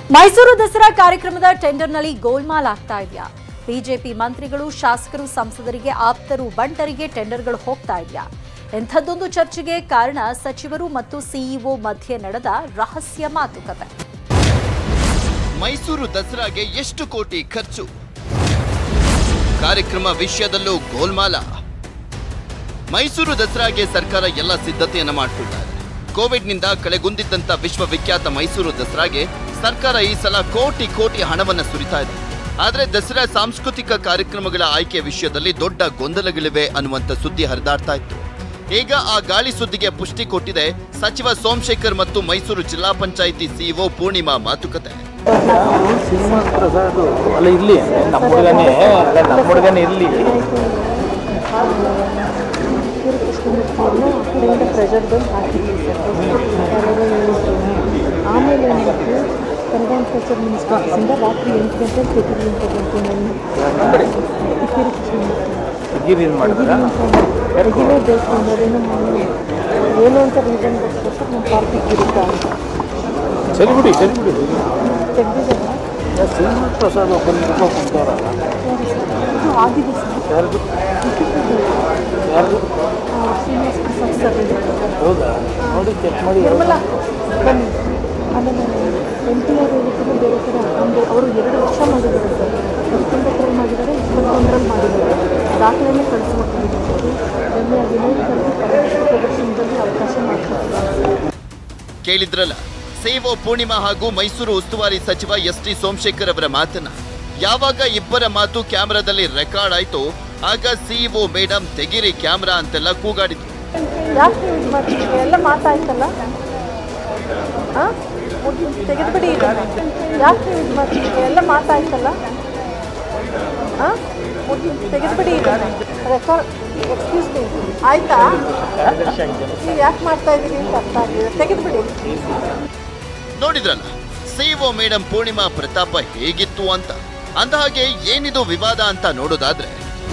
ಮೈಸೂರು ದಸರಾ ಕಾರ್ಯಕ್ರಮದ ಟೆಂಡರ್ನಲ್ಲಿ ಗೋಲ್ಮಾಲ್ ಆಗ್ತಾ ಇದೆಯಾ ಬಿಜೆಪಿ ಮಂತ್ರಿಗಳು ಶಾಸಕರು ಸಂಸದರಿಗೆ ಆಪ್ತರು ಬಂಟರಿಗೆ ಟೆಂಡರ್ಗಳು ಹೋಗ್ತಾ ಇದೆಯಾ ಎಂಥದ್ದೊಂದು ಚರ್ಚೆಗೆ ಕಾರಣ ಸಚಿವರು ಮತ್ತು ಸಿಇಒ ಮಧ್ಯೆ ನಡೆದ ರಹಸ್ಯ ಮಾತುಕತೆ ಮೈಸೂರು ದಸರಾಗೆ ಎಷ್ಟು ಕೋಟಿ ಖರ್ಚು ಕಾರ್ಯಕ್ರಮ ವಿಷಯದಲ್ಲೂ ಗೋಲ್ಮಾಲ ಮೈಸೂರು ದಸರಾಗೆ ಸರ್ಕಾರ ಎಲ್ಲ ಸಿದ್ಧತೆಯನ್ನ ಮಾಡಿಕೊಂಡಿದೆ ಕೋವಿಡ್ನಿಂದ ಕಳೆಗುಂದಿದ್ದಂತ ವಿಶ್ವವಿಖ್ಯಾತ ಮೈಸೂರು ದಸರಾಗೆ ಸರ್ಕಾರ ಈ ಸಲ ಕೋಟಿ ಕೋಟಿ ಹಣವನ್ನ ಸುರಿತಾ ಇದೆ ಆದ್ರೆ ದಸರಾ ಸಾಂಸ್ಕೃತಿಕ ಕಾರ್ಯಕ್ರಮಗಳ ಆಯ್ಕೆ ವಿಷಯದಲ್ಲಿ ದೊಡ್ಡ ಗೊಂದಲಗಳಿವೆ ಅನ್ನುವಂತ ಸುದ್ದಿ ಹರಿದಾಡ್ತಾ ಇತ್ತು ಈಗ ಆ ಗಾಳಿ ಸುದ್ದಿಗೆ ಪುಷ್ಟಿ ಕೊಟ್ಟಿದೆ ಸಚಿವ ಸೋಮಶೇಖರ್ ಮತ್ತು ಮೈಸೂರು ಜಿಲ್ಲಾ ಪಂಚಾಯಿತಿ ಸಿಇಒ ಪೂರ್ಣಿಮಾ ಮಾತುಕತೆ ಶ್ರೀನಿವಾಸ ಪ್ರಸಾದ್ ಅಲ್ಲ ಇಲ್ಲಿ ನಮ್ಮ ಹುಡುಗನೇ ಅಲ್ಲ ನಮ್ಮ ಹುಡುಗನೇ ಇಲ್ಲಿ ಕಡೆಯಿಂದ ಪ್ರೆಷರ್ ಬಂದು ಹಾಕಿದ್ವಿ ಸರ್ ಯಾರೆಲ್ಲ ಹೇಳಿದ್ರು ಆಮೇಲೆ ಏನಾಯ್ತು ಕನ್ನಡ ಆ್ಯಂಡ್ ಕಲ್ಚರ್ ಮಿನಿಸ್ಟರ್ಸಿಂದ ರಾತ್ರಿ ಎಂಟು ಗಂಟೆಗೆ ತೆಗೀರಿ ಅಂತ ಬಂತು ನಾನು ಕಿಕ್ಕೇರಿ ಕೃಷ್ಣಮೂರ್ತಿ ಗಿರಿ ಏನು ಮಾಡಿದ್ರ ತೆಗಿಲೇಬೇಕು ಅನ್ನೋದೇನು ನಾನು ಏನು ಅಂತ ರೀಸನ್ ಗೊತ್ತಿಲ್ಲ ನಮ್ಮ ಪಾರ್ಟಿಗೆ ಇರುತ್ತಾ ಅಂತ ಸರಿ ಬಿಡಿ ಸರಿ ಬಿಡಿ ತೆಗ್ದಿದ್ದಾರೆ ಶ್ರೀನಿವಾಸ ಪ್ರಸಾದ್ ಒಬ್ಬರು ಕುಂತವ್ರಲ್ಲ ಇದು ಆಗಿದೆ ಸರ್ ಯಾರ್ದು ಯಾರ್ದು ಆ, ಶ್ರೀನಿವಾಸ ಪ್ರಸಾದ್ ಸರ್ ಇದೆ. ಹೌದಾ ನೋಡಿ ಚೆಕ್ ಮಾಡಿ ನಿರ್ಮಲ ಬನ್ನಿ ಆಮೇಲೆ ಎನ್ ಟಿ ಆರ್ ಹೇಳಿದ್ರು ಬೇರೆ ಕಡೆ ಒಂದು ಅವರು ಎರಡು ವರ್ಷ ಮಾಡಿದ್ದಾರೆ ಸರ್ ಹತ್ತೊಂಬತ್ತರಲ್ಲಿ ಮಾಡಿದ್ದಾರೆ ಇಪ್ಪತ್ತೊಂದರಲ್ಲಿ ಮಾಡಿದ್ದಾರೆ ದಾಖಲೆನೇ ಕಳಿಸ್ಕೊಟ್ಟಿದ್ದಾರೆ ರಮ್ಯಾ ವಿನಯ್ ಕಲ್ವಿ ಪರಮೇಶ್ವರ ಪ್ರದರ್ಶನದಲ್ಲಿ ಅವಕಾಶ ಮಾಡಿಕೊಟ್ಟಿದ್ದಾರೆ ಕೇಳಿದ್ರಲ್ಲ ಸಿಇಒ ಪೂರ್ಣಿಮಾ ಹಾಗೂ ಮೈಸೂರು ಉಸ್ತುವಾರಿ ಸಚಿವ ಎಸ್ ಟಿ ಸೋಮಶೇಖರ್ ಅವರ ಮಾತನ್ನ ಯಾವಾಗ ಇಬ್ಬರ ಮಾತು ಕ್ಯಾಮೆರಾದಲ್ಲಿ ರೆಕಾರ್ಡ್ ಆಯ್ತು ಆಗ ಸಿಇಒ ಮೇಡಮ್ ತೆಗಿರಿ ಕ್ಯಾಮ್ರಾ ಅಂತೆಲ್ಲ ಕೂಗಾಡಿದ್ರು ಯಾಕೆ ಇದು ಮಾಡ್ತೀವಿ ಎಲ್ಲ ಮಾತಾಯ್ತಲ್ಲ ಹಾಂ ತೆಗೆದುಬಿಡಿ ಇದನ್ನ ಯಾಕೆ ಇದು ಮಾಡ್ತೀವಿ ಎಲ್ಲ ಮಾತಾಯ್ತಲ್ಲ ಹಾಂ ತೆಗೆದುಬಿಡಿ ಇದನ್ನ ರೆಕಾರ್ಡ್ ಎಕ್ಸ್ಕ್ಯೂಸ್ ಮೀ ಆಯ್ತಾ ನೀವು ಯಾಕೆ ಮಾಡ್ತಾ ಇದ್ದೀರಿ ಅಂತ ಅರ್ಥ ಆಗಿದೆ ತೆಗೆದುಬಿಡಿ ನೋಡಿದ್ರಲ್ಲ ಸಿಇಒ ಮೇಡಮ್ ಪೂರ್ಣಿಮಾ ಪ್ರತಾಪ ಹೇಗಿತ್ತು ಅಂತ ಅಂದಹಾಗೆ ಏನಿದು ವಿವಾದ ಅಂತ ನೋಡೋದಾದ್ರೆ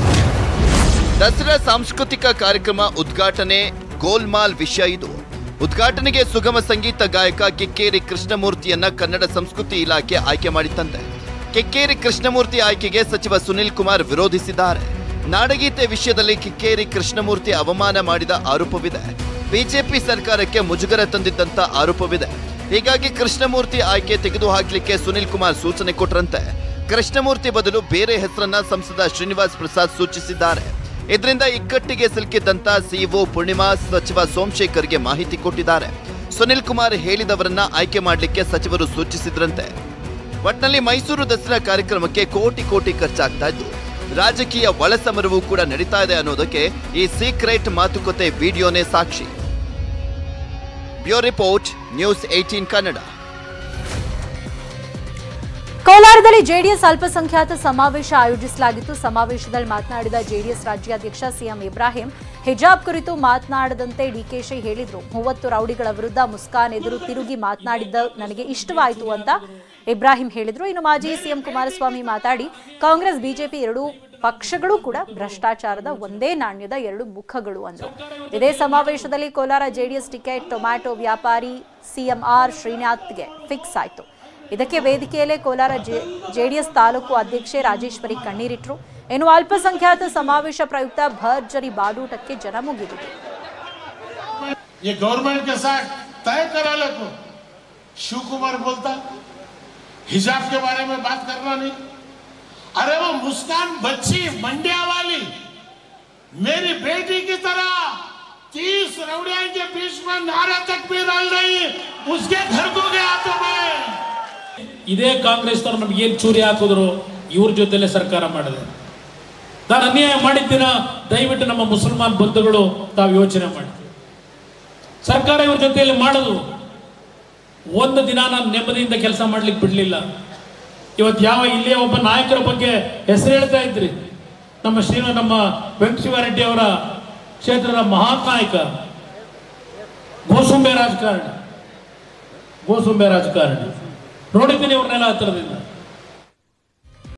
ದಸರಾ ಸಾಂಸ್ಕೃತಿಕ ಕಾರ್ಯಕ್ರಮ ಉದ್ಘಾಟನೆ ಗೋಲ್ಮಾಲ್ ವಿಷಯ ಇದು ಉದ್ಘಾಟನೆಗೆ ಸುಗಮ ಸಂಗೀತ ಗಾಯಕ ಕಿಕ್ಕೇರಿ ಕೃಷ್ಣಮೂರ್ತಿಯನ್ನ ಕನ್ನಡ ಸಂಸ್ಕೃತಿ ಇಲಾಖೆ ಆಯ್ಕೆ ಮಾಡಿತ್ತಂತೆ ಕಿಕ್ಕೇರಿ ಕೃಷ್ಣಮೂರ್ತಿ ಆಯ್ಕೆಗೆ ಸಚಿವ ಸುನಿಲ್ ಕುಮಾರ್ ವಿರೋಧಿಸಿದ್ದಾರೆ ನಾಡಗೀತೆ ವಿಷಯದಲ್ಲಿ ಕಿಕ್ಕೇರಿ ಕೃಷ್ಣಮೂರ್ತಿ ಅವಮಾನ ಮಾಡಿದ ಆರೋಪವಿದೆ ಬಿಜೆಪಿ ಸರ್ಕಾರಕ್ಕೆ ಮುಜುಗರ ತಂದಿದ್ದಂತ ಆರೋಪವಿದೆ ಹೀಗಾಗಿ ಕೃಷ್ಣಮೂರ್ತಿ ಆಯ್ಕೆ ತೆಗೆದುಹಾಕ್ಲಿಕ್ಕೆ ಸುನಿಲ್ ಕುಮಾರ್ ಸೂಚನೆ ಕೊಟ್ರಂತೆ ಕೃಷ್ಣಮೂರ್ತಿ ಬದಲು ಬೇರೆ ಹೆಸರನ್ನ ಸಂಸದ ಶ್ರೀನಿವಾಸ್ ಪ್ರಸಾದ್ ಸೂಚಿಸಿದ್ದಾರೆ ಇದರಿಂದ ಇಕ್ಕಟ್ಟಿಗೆ ಸಿಲುಕಿದ್ದಂತ ಸಿಇಒ ಪೂರ್ಣಿಮಾ ಸಚಿವ ಸೋಮಶೇಖರ್ಗೆ ಮಾಹಿತಿ ಕೊಟ್ಟಿದ್ದಾರೆ ಸುನಿಲ್ ಕುಮಾರ್ ಹೇಳಿದವರನ್ನ ಆಯ್ಕೆ ಮಾಡಲಿಕ್ಕೆ ಸಚಿವರು ಸೂಚಿಸಿದ್ರಂತೆ ಒಟ್ನಲ್ಲಿ ಮೈಸೂರು ದಸರಾ ಕಾರ್ಯಕ್ರಮಕ್ಕೆ ಕೋಟಿ ಕೋಟಿ ಖರ್ಚಾಗ್ತಾ ಇದ್ದು ರಾಜಕೀಯ ಒಳಸಮರವು ಕೂಡ ನಡೀತಾ ಇದೆ ಅನ್ನೋದಕ್ಕೆ ಈ ಸೀಕ್ರೆಟ್ ಮಾತುಕತೆ ವಿಡಿಯೋನೇ ಸಾಕ್ಷಿ bureau report news eighteen Kannada ಕೋಲಾರದಲ್ಲಿ ಜೆಡಿಎಸ್ ಅಲ್ಪಸಂಖ್ಯಾತ ಸಮಾವೇಶ ಆಯೋಜಿಸಲಾಗಿತ್ತು ಸಮಾವೇಶದಲ್ಲಿ ಮಾತನಾಡಿದ ಜೆಡಿಎಸ್ ರಾಜ್ಯಾಧ್ಯಕ್ಷ ಸಿಎಂ ಇಬ್ರಾಹಿಂ ಹಿಜಾಬ್ ಕುರಿತು ಮಾತನಾಡದಂತೆ ಡಿಕೆಶಿ ಹೇಳಿದ್ರು ಮೂವತ್ತು ರೌಡಿಗಳ ವಿರುದ್ಧ ಮುಸ್ಕಾನ್ ಎದುರು ತಿರುಗಿ ಮಾತನಾಡಿದ್ದ ನನಗೆ ಇಷ್ಟವಾಯಿತು ಅಂತ ಇಬ್ರಾಹಿಂ ಹೇಳಿದ್ರು ಇನ್ನು ಮಾಜಿ ಸಿಎಂ ಕುಮಾರಸ್ವಾಮಿ ಮಾತಾಡಿ ಕಾಂಗ್ರೆಸ್ ಬಿಜೆಪಿ ಎರಡೂ ಪಕ್ಷಗಳು ಕೂಡ ಭ್ರಷ್ಟಾಚಾರದ ಒಂದೇ ನಾಣ್ಯದ ಎರಡು ಮುಖಗಳು ಅಂದ್ರು ಇದೇ ಸಮಾವೇಶದಲ್ಲಿ ಕೋಲಾರ ಜೆಡಿಎಸ್ ಟಿಕೆಟ್ ಟೊಮ್ಯಾಟೊ ವ್ಯಾಪಾರಿ ಸಿಎಂ ಆರ್ ಶ್ರೀನಾಥ್ಗೆ ಫಿಕ್ಸ್ ಆಯಿತು ಇದಕ್ಕೆ ವೇದಿಕೆಯಲ್ಲೇ ಕೋಲಾರ ಜೆಡಿಎಸ್ ತಾಲೂಕು ಅಧ್ಯಕ್ಷೆ ರಾಜೇಶ್ವರಿ ಕಣ್ಣೀರಿಟ್ರು ಇನ್ನು ಅಲ್ಪಸಂಖ್ಯಾತ ಸಮಾವೇಶ ಪ್ರಯುಕ್ತ ಭರ್ಜರಿ ಬಾಡೂಟಕ್ಕೆ ಜನ ಮುಗಿದಿದೆ ये गवर्नमेंट के साथ तय करा लो को शिव कुमार बोलता हिजाब के बारे में बात करना नहीं अरे वो मुस्कान बच्ची मंडिया वाली मेरी बेटी की तरह तीस रौड़िया के बीच में नारा तक भी डाल रही उसके घर को गया तो मैं ಇದೇ ಕಾಂಗ್ರೆಸ್ನವ್ರು ನಮ್ಗೆ ಏನು ಚೂರಿ ಹಾಕಿದ್ರು ಇವ್ರ ಜೊತೆಲೆ ಸರ್ಕಾರ ಮಾಡಿದೆ ನಾನು ಅನ್ಯಾಯ ಮಾಡಿದ್ದೀನ ದಯವಿಟ್ಟು ನಮ್ಮ ಮುಸಲ್ಮಾನ್ ಬಂಧುಗಳು ತಾವು ಯೋಚನೆ ಮಾಡಿ ಸರ್ಕಾರ ಇವ್ರ ಜೊತೆಯಲ್ಲಿ ಮಾಡೋದು ಒಂದು ದಿನ ನಾನು ನೆಮ್ಮದಿಯಿಂದ ಕೆಲಸ ಮಾಡ್ಲಿಕ್ಕೆ ಬಿಡಲಿಲ್ಲ ಇವತ್ತು ಯಾವ ಇಲ್ಲಿಯ ಒಬ್ಬ ನಾಯಕರ ಬಗ್ಗೆ ಹೆಸರು ಹೇಳ್ತಾ ಇದ್ರಿ ನಮ್ಮ ಶ್ರೀ ನಮ್ಮ ವೆಂಕಟಶಿವಾರೆಡ್ಡಿ ಅವರ ಕ್ಷೇತ್ರದ ಮಹಾನ್ ನಾಯಕ ಗೋಸುಂಬೆ ರಾಜಕಾರಣಿ ಗೋಸುಂಬೆ ರಾಜಕಾರಣಿ ನೋಡಿದ್ದೀನಿ ಇವ್ರನ್ನೆಲ್ಲ ಹತ್ತಿರದಿಂದ